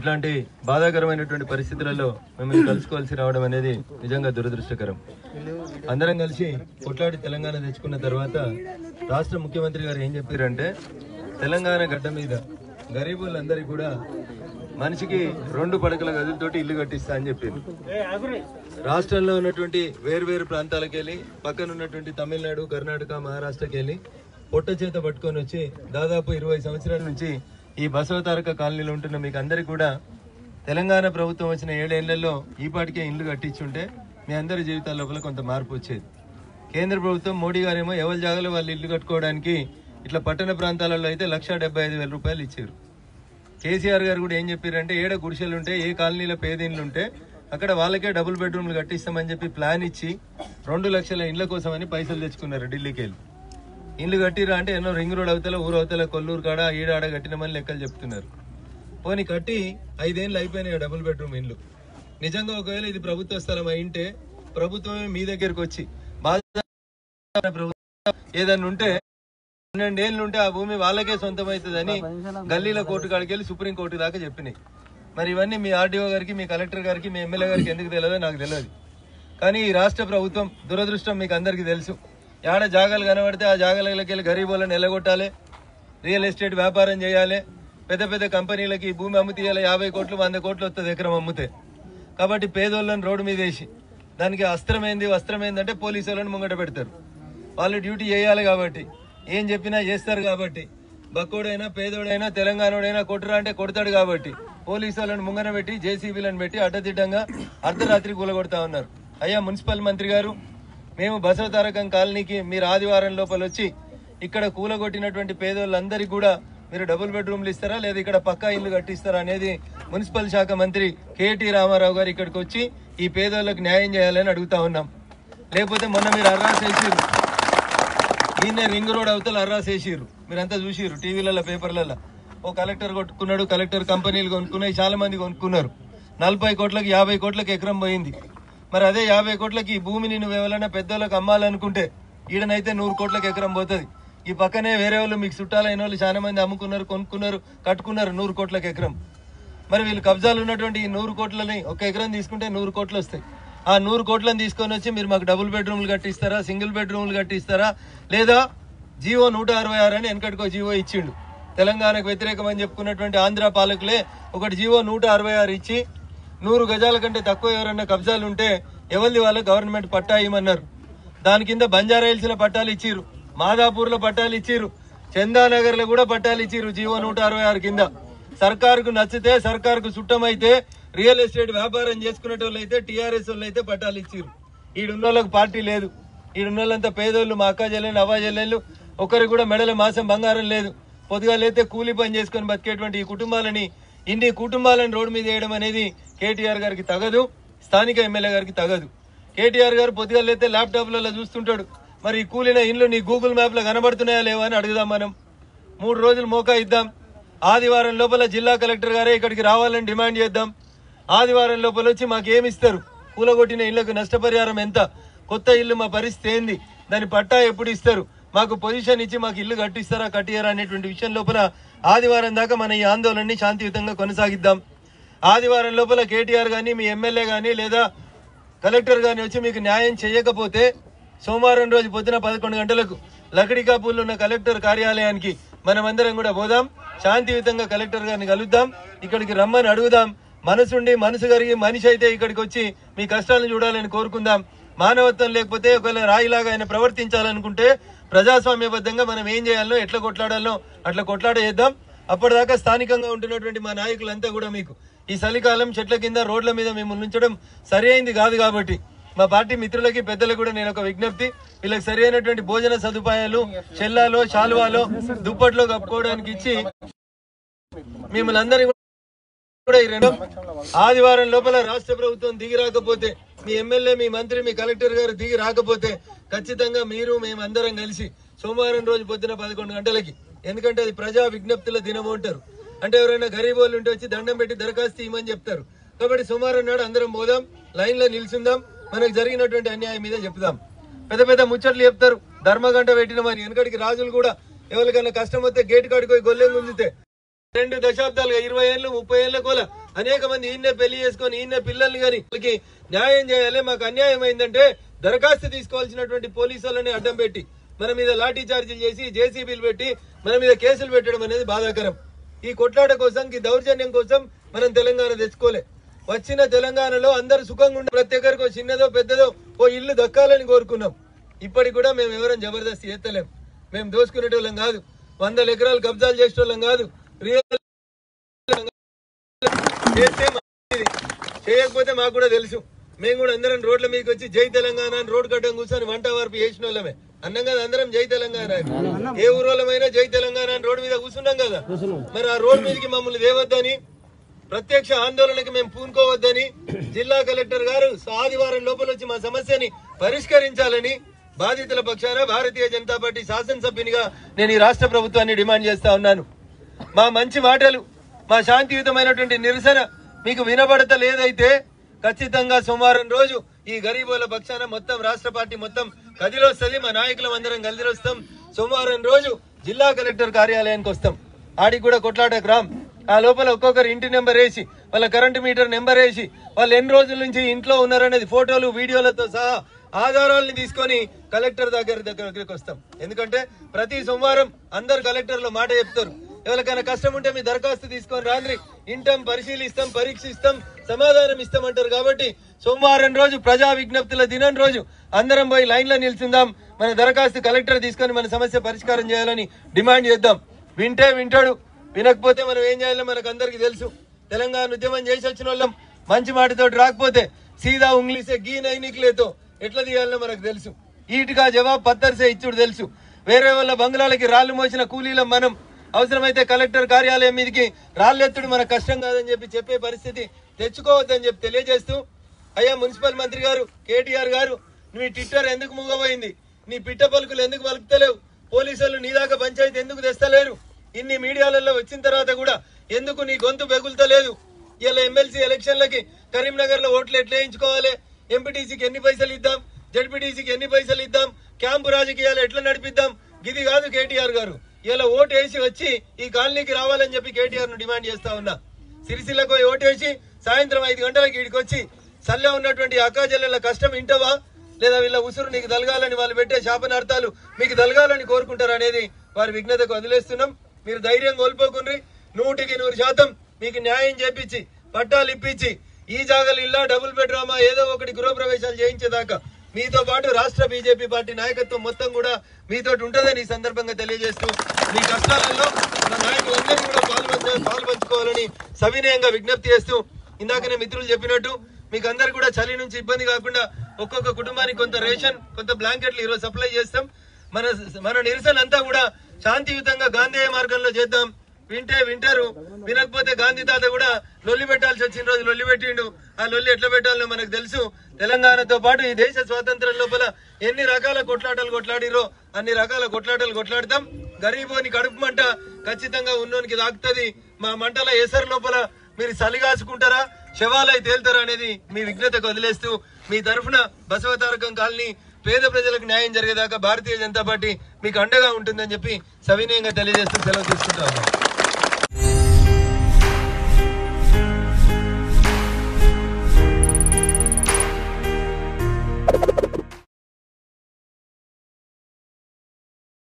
ఇట్లాంటి బాధాకరమైనటువంటి పరిస్థితులలో మిమ్మల్ని కలుసుకోవాల్సి రావడం అనేది నిజంగా దురదృష్టకరం అందరం కలిసి కొట్లాడి తెలంగాణ తెచ్చుకున్న తర్వాత రాష్ట్ర ముఖ్యమంత్రి గారు ఏం చెప్పారంటే తెలంగాణ గడ్డ మీద గరీబులందరికీ కూడా మనిషికి రెండు పడకల గదులతోటి ఇల్లు కట్టిస్తా అని చెప్పింది రాష్ట్రంలో ఉన్నటువంటి వేరు వేరు ప్రాంతాలకు వెళ్ళి పక్కన ఉన్నటువంటి తమిళనాడు కర్ణాటక మహారాష్ట్రకి వెళ్ళి పొట్ట చేత పట్టుకొని వచ్చి దాదాపు ఇరవై సంవత్సరాల నుంచి ఈ బసవతారక కాలనీలో ఉంటున్న మీకు అందరికీ కూడా తెలంగాణ ప్రభుత్వం వచ్చిన ఏడేళ్లలో ఈ పాటికే ఇండ్లు కట్టించుంటే మీ అందరి జీవితాల లోపల కొంత మార్పు వచ్చేది కేంద్ర ప్రభుత్వం మోడీ గారేమో ఎవరి జాగాలో వాళ్ళు ఇల్లు కట్టుకోవడానికి ఇట్లా పట్టణ ప్రాంతాలలో అయితే లక్ష డెబ్బై ఐదు వేల రూపాయలు ఇచ్చారు కేసీఆర్ గారు కూడా ఏం చెప్పారంటే ఏడ గుడిసెలు ఉంటే ఏ కాలనీలో పేదిండ్లు ఉంటే అక్కడ వాళ్ళకే డబుల్ బెడ్రూమ్లు కట్టిస్తామని చెప్పి ప్లాన్ ఇచ్చి రెండు లక్షల ఇండ్ల కోసమని పైసలు తెచ్చుకున్నారు ఢిల్లీకి వెళ్ళి ఇండ్లు కట్టిరా అంటే ఎన్నో రింగ్ రోడ్ అవతల ఊరు అవతల కొల్లూరు కాడ ఈడాడ కట్టినామని లెక్కలు చెప్తున్నారు పోనీ కట్టి ఐదేళ్ళు అయిపోయినాయి ఆ డబుల్ బెడ్రూమ్ ఇండ్లు నిజంగా ఒకవేళ ఇది ప్రభుత్వ స్థలం అయింటే ప్రభుత్వమే మీ దగ్గరకు వచ్చి బాధ్యత ప్రభుత్వం ఏదన్నా ఉంటే పన్నెండేళ్ళు ఉంటే ఆ భూమి వాళ్ళకే సొంతం అవుతుందని గల్లీల కోర్టు కాడికి వెళ్ళి సుప్రీం కోర్టు దాకా చెప్పినాయి మరి ఇవన్నీ మీ ఆర్డీఓ గారికి మీ కలెక్టర్ గారికి మీ ఎమ్మెల్యే గారికి ఎందుకు తెలియదో నాకు తెలియదు కానీ ఈ రాష్ట్ర ప్రభుత్వం దురదృష్టం మీకు అందరికీ తెలుసు ఏడ జాగాలు కనబడితే ఆ జాగాలకి వెళ్ళి గరీబులను ఎల్లగొట్టాలి రియల్ ఎస్టేట్ వ్యాపారం చేయాలి పెద్ద పెద్ద కంపెనీలకి ఈ భూమి అమ్ముతీయాలి యాభై కోట్లు వంద కోట్లు వస్తుంది ఎకరం అమ్ముతే కాబట్టి పేదోళ్ళని రోడ్డు మీద వేసి దానికి అస్త్రం ఏంది వస్త్రం ఏందంటే పోలీసు వాళ్ళని ముంగట పెడతారు వాళ్ళు డ్యూటీ చేయాలి కాబట్టి ఏం చెప్పినా చేస్తారు కాబట్టి బక్కోడైనా పేదోడైనా తెలంగాణోడైనా కొట్టురా అంటే కొడతాడు కాబట్టి పోలీసు వాళ్ళని ముంగన పెట్టి జేసీబీలను పెట్టి అడ్డదిడ్డంగా అర్ధరాత్రి కూలగొడతా ఉన్నారు అయ్యా మున్సిపల్ మంత్రి గారు మేము బసవతారకం కాలనీకి మీరు ఆదివారం లోపల వచ్చి ఇక్కడ కూలగొట్టినటువంటి పేదోళ్ళందరికీ కూడా మీరు డబుల్ బెడ్రూమ్లు ఇస్తారా లేదా ఇక్కడ పక్కా ఇల్లు కట్టిస్తారా అనేది మున్సిపల్ శాఖ మంత్రి కేటీ రామారావు గారు ఇక్కడికి వచ్చి ఈ పేదోళ్ళకి న్యాయం చేయాలని అడుగుతా ఉన్నాం లేకపోతే మొన్న మీరు అర్రాస్ వేసిర్రు ఈయన రింగ్ రోడ్ అవతల అర్రాస్ వేసిర్రు మీరంతా చూసిర్రు టీవీలలో పేపర్లలో ఓ కలెక్టర్ కొట్టుకున్నాడు కలెక్టర్ కంపెనీలు కొనుక్కున్నాయి చాలా మంది కొనుక్కున్నారు నలభై కోట్లకి యాభై కోట్లకి ఎకరం పోయింది మరి అదే యాభై కోట్లకి ఈ భూమిని నువ్వు ఎవరైనా పెద్దోళ్ళకి అమ్మాలనుకుంటే ఈడనైతే నూరు కోట్లకి ఎకరం పోతుంది ఈ పక్కనే వేరే వాళ్ళు మీకు చుట్టాలైన వాళ్ళు చాలా మంది అమ్ముకున్నారు కొనుక్కున్నారు కట్టుకున్నారు నూరు కోట్లకి ఎకరం మరి వీళ్ళు కబ్జాలు ఉన్నటువంటి ఈ నూరు కోట్లని ఒక ఎకరం తీసుకుంటే నూరు కోట్లు వస్తాయి ఆ నూరు కోట్లను తీసుకొని వచ్చి మీరు మాకు డబుల్ బెడ్రూమ్లు కట్టిస్తారా సింగిల్ బెడ్రూమ్లు కట్టిస్తారా లేదా జీవో నూట అరవై ఆరు అని వెనకటికో జీవో ఇచ్చిండు తెలంగాణకు వ్యతిరేకం అని చెప్పుకున్నటువంటి ఆంధ్ర పాలకులే ఒకటి జీవో నూట అరవై ఆరు ఇచ్చి నూరు గజాల కంటే తక్కువ ఎవరన్నా కబ్జాలు ఉంటే ఎవరిది వాళ్ళ గవర్నమెంట్ పట్టా ఇవ్వమన్నారు దాని కింద బంజారా హిల్స్ లో పట్టాలు ఇచ్చిర్రు మాదాపూర్ లో పట్టాలు ఇచ్చిర్రు చందానగర్ లో కూడా పట్టాలు ఇచ్చిర్రు జీవో నూట అరవై ఆరు కింద సర్కారుకు నచ్చితే సర్కారుకు చుట్టమైతే రియల్ ఎస్టేట్ వ్యాపారం చేసుకునేటోళ్ళు అయితే టీఆర్ఎస్ వాళ్ళు అయితే పట్టాలు ఇచ్చిర్రు ఈడున్న వాళ్ళకి పార్టీ లేదు ఈడున్న వాళ్ళంతా పేదోళ్ళు మా అక్క చెల్లెళ్ళు అవ్వ చెల్లెళ్ళు ఒకరికి కూడా మెడల మాసం బంగారం లేదు పొద్దుగా లేతే కూలి పని చేసుకొని బతికేటువంటి ఈ కుటుంబాలని ఇన్ని కుటుంబాలను రోడ్డు మీద వేయడం అనేది కేటీఆర్ గారికి తగదు స్థానిక ఎమ్మెల్యే గారికి తగదు కేటీఆర్ గారు పొద్దుగా లేతే ల్యాప్టాప్లలో చూస్తుంటాడు మరి ఈ కూలిన ఇండ్లు నీ గూగుల్ మ్యాప్ లో కనబడుతున్నాయా లేవా అని అడుగుదాం మనం మూడు రోజులు మోకా ఇద్దాం ఆదివారం లోపల జిల్లా కలెక్టర్ గారే ఇక్కడికి రావాలని డిమాండ్ చేద్దాం ఆదివారం లోపల వచ్చి మాకు ఏమి ఇస్తారు కూలగొట్టిన ఇళ్లకు నష్టపరిహారం ఎంత కొత్త ఇల్లు మా పరిస్థితి ఏంది దాని పట్టా ఎప్పుడు ఇస్తారు మాకు పొజిషన్ ఇచ్చి మాకు ఇల్లు కట్టిస్తారా కట్టియరా అనేటువంటి విషయం లోపల ఆదివారం దాకా మన ఈ ఆందోళనని శాంతియుతంగా కొనసాగిద్దాం ఆదివారం లోపల కేటీఆర్ గానీ మీ ఎమ్మెల్యే గానీ లేదా కలెక్టర్ గాని వచ్చి మీకు న్యాయం చేయకపోతే సోమవారం రోజు పొద్దున పదకొండు గంటలకు లకడికాపూర్లో ఉన్న కలెక్టర్ కార్యాలయానికి మనమందరం కూడా పోదాం శాంతియుతంగా కలెక్టర్ గారిని కలుద్దాం ఇక్కడికి రమ్మని అడుగుదాం మనసుండి మనసు కలిగి మనిషి అయితే ఇక్కడికి వచ్చి మీ కష్టాలను చూడాలని కోరుకుందాం మానవత్వం లేకపోతే ఒకవేళ రాయిలాగా ఆయన ప్రవర్తించాలనుకుంటే ప్రజాస్వామ్యబద్ధంగా మనం ఏం చేయాలో ఎట్లా కొట్లాడాలో అట్లా కొట్లాడ చేద్దాం అప్పటిదాకా స్థానికంగా ఉంటున్నటువంటి మా నాయకులంతా కూడా మీకు ఈ చలికాలం చెట్ల కింద రోడ్ల మీద మిమ్మల్ని ఉంచడం సరి అయింది కాదు కాబట్టి మా పార్టీ మిత్రులకి పెద్దలకు కూడా నేను ఒక విజ్ఞప్తి వీళ్ళకి సరి అయినటువంటి భోజన సదుపాయాలు చెల్లాలో శాలువాలో దుప్పట్లో కప్పుకోవడానికి ఇచ్చి మిమ్మల్ని అందరినీ కూడా ఈ రెండు ఆదివారం లోపల రాష్ట్ర ప్రభుత్వం దిగి రాకపోతే మీ ఎమ్మెల్యే మీ మంత్రి మీ కలెక్టర్ గారు దిగి రాకపోతే ఖచ్చితంగా మీరు మేమందరం కలిసి సోమవారం రోజు పొద్దున పదకొండు గంటలకి ఎందుకంటే అది ప్రజా విజ్ఞప్తుల దినం అంటారు అంటే ఎవరైనా గరీబ్ వాళ్ళు ఉంటే వచ్చి దండం పెట్టి దరఖాస్తు ఇవ్వమని చెప్తారు కాబట్టి సోమవారం నాడు అందరం పోదాం లైన్ లో నిల్చుందాం మనకు జరిగినటువంటి అన్యాయం మీద చెప్దాం పెద్ద పెద్ద ముచ్చట్లు చెప్తారు ధర్మగంట పెట్టిన మరి వెనకడికి రాజులు కూడా ఎవరికైనా కష్టం వస్తే గేట్ కాడికి పోయి గొల్లెం గుంజితే రెండు దశాబ్దాలుగా ఇరవై ఏళ్ళు ముప్పై ఏళ్ళ కోల అనేక మంది ఈయన్నే పెళ్లి చేసుకొని ఈయన్నే పిల్లల్ని కానీ వాళ్ళకి న్యాయం చేయాలి మాకు అన్యాయం అయిందంటే దరఖాస్తు తీసుకోవాల్సినటువంటి పోలీసు వాళ్ళని అడ్డం పెట్టి మన మీద లాఠీ చార్జీలు చేసి జేసీబీలు పెట్టి మన మీద కేసులు పెట్టడం అనేది బాధాకరం ఈ కొట్లాట కోసం ఈ దౌర్జన్యం కోసం మనం తెలంగాణ తెచ్చుకోలే వచ్చిన తెలంగాణలో అందరు సుఖంగా ఉండే ప్రతి ఒక్కరికి ఓ చిన్నదో పెద్దదో ఓ ఇల్లు దక్కాలని కోరుకున్నాం ఇప్పటికి కూడా మేము ఎవరైనా జబర్దస్త్ చేస్తలేం మేము దోసుకునేటోళ్ళం కాదు వందల ఎకరాలు కబ్జాలు చేసేటోళ్ళం కాదు రియల్ చేస్తే మంచిది చేయకపోతే మాకు కూడా తెలుసు మేము కూడా అందరం రోడ్ల మీదకి వచ్చి జై తెలంగాణ అని రోడ్ కట్టం కూర్చొని వంట వార్పు చేసిన వాళ్ళమే అన్నాం కదా అందరం జై తెలంగాణ అని. ఏ ఊరోళ్ళమైనా జై తెలంగాణ అని రోడ్డు మీద కూర్చున్నాం కదా మరి ఆ రోడ్ మీదకి మమ్మల్ని దేవద్దని ప్రత్యక్ష ఆందోళనకి మేము పూనుకోవద్దని జిల్లా కలెక్టర్ గారు ఆదివారం లోపల వచ్చి మా సమస్యని పరిష్కరించాలని బాధితుల పక్షాన భారతీయ జనతా పార్టీ శాసనసభ్యునిగా నేను ఈ రాష్ట్ర ప్రభుత్వాన్ని డిమాండ్ చేస్తా ఉన్నాను మా మంచి మాటలు మా శాంతియుతమైనటువంటి నిరసన మీకు వినబడతలేదైతే ఖచ్చితంగా సోమవారం రోజు ఈ గరీబుల పక్షాన మొత్తం రాష్ట్ర పార్టీ మొత్తం కదిలొస్తుంది మా నాయకులం అందరం కదిలొస్తాం సోమవారం రోజు జిల్లా కలెక్టర్ కార్యాలయానికి వస్తాం ఆడికి కూడా కొట్లాటకు రాం ఆ లోపల ఒక్కొక్కరు ఇంటి నెంబర్ వేసి వాళ్ళ కరెంటు మీటర్ నెంబర్ వేసి వాళ్ళు ఎన్ని రోజుల నుంచి ఇంట్లో ఉన్నారనేది ఫోటోలు వీడియోలతో సహా ఆధారాలను తీసుకొని కలెక్టర్ దగ్గర దగ్గరికి వస్తాం ఎందుకంటే ప్రతి సోమవారం అందరు కలెక్టర్లు మాట చెప్తారు ఎవరికైనా కష్టం ఉంటే మీ దరఖాస్తు తీసుకొని రాండ్రి ఇంటాం పరిశీలిస్తాం పరీక్షిస్తాం సమాధానం ఇస్తామంటారు కాబట్టి సోమవారం రోజు ప్రజా విజ్ఞప్తుల దినం రోజు అందరం పోయి లైన్లో నిల్చుందాం మన దరఖాస్తు కలెక్టర్ తీసుకొని మన సమస్య పరిష్కారం చేయాలని డిమాండ్ చేద్దాం వింటే వింటాడు వినకపోతే మనం ఏం చేయాలో మనకు అందరికి తెలుసు తెలంగాణ ఉద్యమం చేసి వచ్చిన వాళ్ళం మంచి మాటతోటి రాకపోతే సీదా ఉంగ్లీసే గీ నైనిక్లేతో ఎట్లా తీయాలో మనకు తెలుసు ఈటుగా జవాబు పత్తర్సే ఇచ్చుడు తెలుసు వేరే వాళ్ళ బంగ్లాలకి రాళ్లు మోసిన కూలీలం మనం అవసరమైతే కలెక్టర్ కార్యాలయం మీదకి రాళ్ళెత్తుడు మనకు కష్టం కాదని చెప్పి చెప్పే పరిస్థితి తెచ్చుకోవద్దని చెప్పి తెలియజేస్తూ అయ్యా మున్సిపల్ మంత్రి గారు కేటీఆర్ గారు నీ ట్విట్టర్ ఎందుకు మూగబోయింది నీ పిట్ట పలుకులు ఎందుకు పలుకుతలేవు పోలీసులు నీ దాకా పంచాయతీ ఎందుకు తెస్తలేరు ఇన్ని మీడియాలలో వచ్చిన తర్వాత కూడా ఎందుకు నీ గొంతు బెగులుతలేదు ఇలా ఎమ్మెల్సీ ఎలక్షన్లకి కరీంనగర్ లో ఓట్లు ఎట్లా వేయించుకోవాలి ఎంపీటీసీకి ఎన్ని పైసలు ఇద్దాం జడ్పీటీసీకి ఎన్ని పైసలు ఇద్దాం క్యాంపు రాజకీయాలు ఎట్లా నడిపిద్దాం ఇది కాదు కేటీఆర్ గారు ఇలా ఓటు వేసి వచ్చి ఈ కాలనీకి రావాలని చెప్పి కేటీఆర్ ను డిమాండ్ చేస్తా ఉన్నా సిరిసిల్లకు పోయి ఓటేసి సాయంత్రం ఐదు గంటలకు ఇడికి వచ్చి సల్లే ఉన్నటువంటి అక్కా చెల్లెల కష్టం ఇంటవా లేదా వీళ్ళ ఉసురు నీకు తలగాలని వాళ్ళు పెట్టే శాపనార్థాలు మీకు తలగాలని కోరుకుంటారు అనేది వారి విఘ్నతకు వదిలేస్తున్నాం మీరు ధైర్యం కోల్పోకుండ్రి నూటికి నూరు శాతం మీకు న్యాయం చేపించి పట్టాలు ఇప్పించి ఈ జాగలు ఇల్లా డబుల్ బెడ్రూమా ఏదో ఒకటి గృహప్రవేశాలు చేయించేదాకా మీతో పాటు రాష్ట్ర బీజేపీ పార్టీ నాయకత్వం మొత్తం కూడా మీతో ఉంటుందని ఈ సందర్భంగా తెలియజేస్తూ మీ కష్టాలలో మన నాయకులందరూ కూడా పాల్పంచ పాల్పంచుకోవాలని సవినయంగా విజ్ఞప్తి చేస్తూ ఇందాకనే మిత్రులు చెప్పినట్టు మీకు అందరు కూడా చలి నుంచి ఇబ్బంది కాకుండా ఒక్కొక్క కుటుంబానికి కొంత రేషన్ కొంత బ్లాంకెట్లు ఈరోజు సప్లై చేస్తాం మన మన నిరసన అంతా కూడా శాంతియుతంగా గాంధేయ మార్గంలో చేద్దాం వింటే వింటారు వినకపోతే గాంధీ తాత కూడా లొల్లి పెట్టాల్సి వచ్చిన రోజు లొల్లి పెట్టిండు ఆ లొల్లి ఎట్లా పెట్టాలో మనకు తెలుసు తెలంగాణతో పాటు ఈ దేశ స్వాతంత్రం లోపల ఎన్ని రకాల కొట్లాటలు కొట్లాడిరో అన్ని రకాల కొట్లాటలు కొట్లాడతాం గరీబోని కడుపు మంట ఖచ్చితంగా ఉన్నోనికి దాకుతుంది మా మంటల ఎసరు లోపల మీరు సలిగాసుకుంటారా శవాలై తేల్తారా అనేది మీ విఘ్నతకు వదిలేస్తూ మీ తరఫున బసవతారకం కాలనీ పేద ప్రజలకు న్యాయం జరిగేదాకా భారతీయ జనతా పార్టీ మీకు అండగా ఉంటుందని చెప్పి సవినయంగా తెలియజేస్తూ సెలవు తీసుకుంటా ఉన్నాం